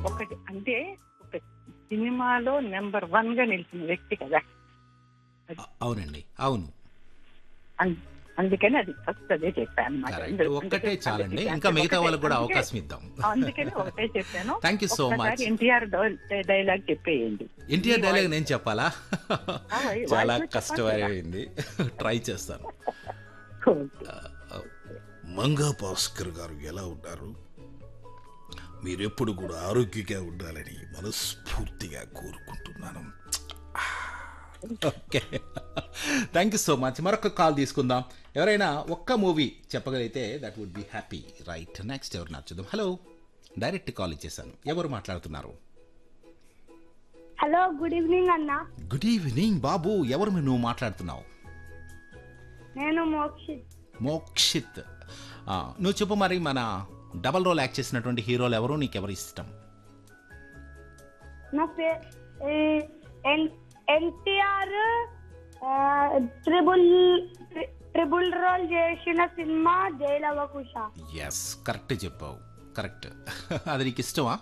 ఒకటి అంటే ఒక సినిమాలో నెంబర్ వన్ గా నిలిచిన వ్యక్తి కదా అ- అవునండి అవును అం- అందుకని అది ఫస్ట్ అదే చెప్పాను అన్నమాట. కరెక్ట్ అందులో- ఒక్కటే అందుకే- చాలండి అందుకే- ఇంకా మిగతా వాళ్ళకి కూడా అందుకే- అవకాశం ఇద్దాం అందుకని ఒకటే చెప్పాను thank you so much NTR dialogue చెప్పేయండి ఎన్టీఆర్ డైలాగ్ నేను చెప్పాలా ఆ, వై- చాలా వాయిస్లో చెప్పండి కష్టమైంది ట్రై చేస్తాను ఓకే. మంగా భాస్కర్ గారు ఎలా ఉన్నారు మీరెప్పుడు కూడా ఆరోగ్యంగా ఉండాలని మనస్ఫూర్తిగా కోరుకుంటున్నాను okay thank you so much మరొక కాల్ తీసుకుందాం ఎవరైనా ఒక్క మూవీ చెప్పగలిగితే that would be happy right next ఎవరు నచ్చుదాం హలో డైరెక్ట్ కాల్ ఇచ్చేసాను ఎవరు మాట్లాడుతున్నారు హలో గుడ్ ఈవినింగ్ అన్న గుడ్ ఈవినింగ్ బాబు ఎవరు మీరు నువ్వు మాట్లాడుతున్నావు నేను మోక్షిత్ మోక్షిత్ ఆ, నువ్వు చెప్పు మరి మన డబల్ రోల్ యాక్ట్ చేసినటువంటి హీరోలు ఎవరు నీకెవరు ఇష్టం నా పే ఎన్టీఆర్ ట్రిబుల్ ట్రిబుల్ రోల్ చేసిన సినిమా జైలవకుశ ఎస్ కరెక్ట్ చెప్పావు కరెక్ట్ అది నీకు ఇష్టమా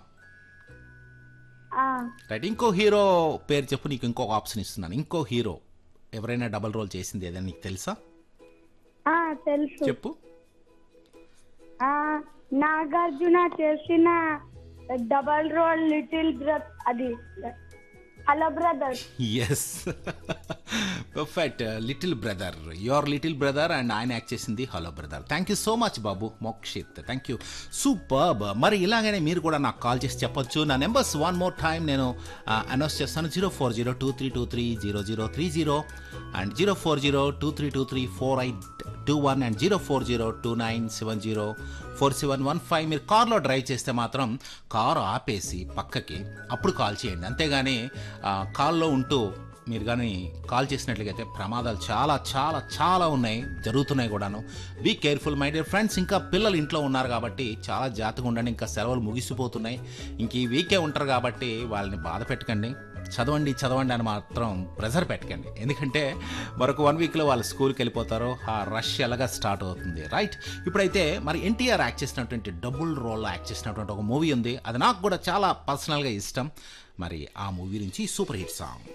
రైట్ ఇంకో హీరో పేరు చెప్పు నీకు ఇంకొక ఆప్షన్ ఇస్తున్నాను ఇంకో హీరో ఎవరైనా డబల్ రోల్ చేసింది ఏదైనా నీకు తెలుసా తెలుసు చెప్పు ఆ, నాగార్జున చేసిన డబల్ రోల్ లిటిల్ బ్రదర్ అది hello brother yes perfect little brother your little brother and ఆయన యాక్ట్ చేసింది hello brother thank you so much బాబు మోక్షిత్ థ్యాంక్ యూ సూపర్ మరి ఇలాగనే మీరు కూడా నాకు కాల్ చేసి చెప్పొచ్చు నా నెంబర్స్ వన్ మోర్ టైం నేను అనౌన్స్ చేస్తాను zero four zero two three two three zero zero three zero and zero four zero two three two three four eight two one and zero four zero two nine seven zero four seven one five మీరు కార్లో drive చేస్తే మాత్రం car ఆపేసి పక్కకి అప్పుడు call చేయండి అంతేగాని ఆ, కాల్లో ఉంటూ మీరు కానీ కాల్ చేసినట్లయితే ప్రమాదాలు చాలా చాలా చాలా ఉన్నాయి జరుగుతున్నాయి కూడాను be careful my dear friends ఇంకా పిల్లలు ఇంట్లో ఉన్నారు కాబట్టి చాలా జాగ్రత్తగా ఉండండి ఇంకా సెలవులు ముగిసిపోతున్నాయి ఇంక ఈ వీకే ఉంటారు కాబట్టి వాళ్ళని బాధ పెట్టకండి చదవండి చదవండి అని మాత్రం ప్రెజర్ పెట్టకండి ఎందుకంటే మరొక వన్ వీక్లో వాళ్ళు స్కూల్కి వెళ్ళిపోతారు ఆ రష్ ఎలాగా స్టార్ట్ అవుతుంది రైట్ ఇప్పుడైతే మరి ఎన్టీఆర్ యాక్ట్ చేసినటువంటి డబుల్ రోల్లో యాక్ట్ చేసినటువంటి ఒక మూవీ ఉంది అది నాకు కూడా చాలా పర్సనల్గా ఇష్టం మరి ఆ మూవీ నుంచి సూపర్ హిట్ సాంగ్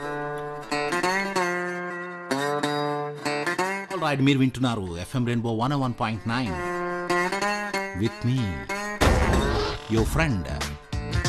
రైట్ మీరు వింటున్నారు FM rainbow one one point nine with me your friend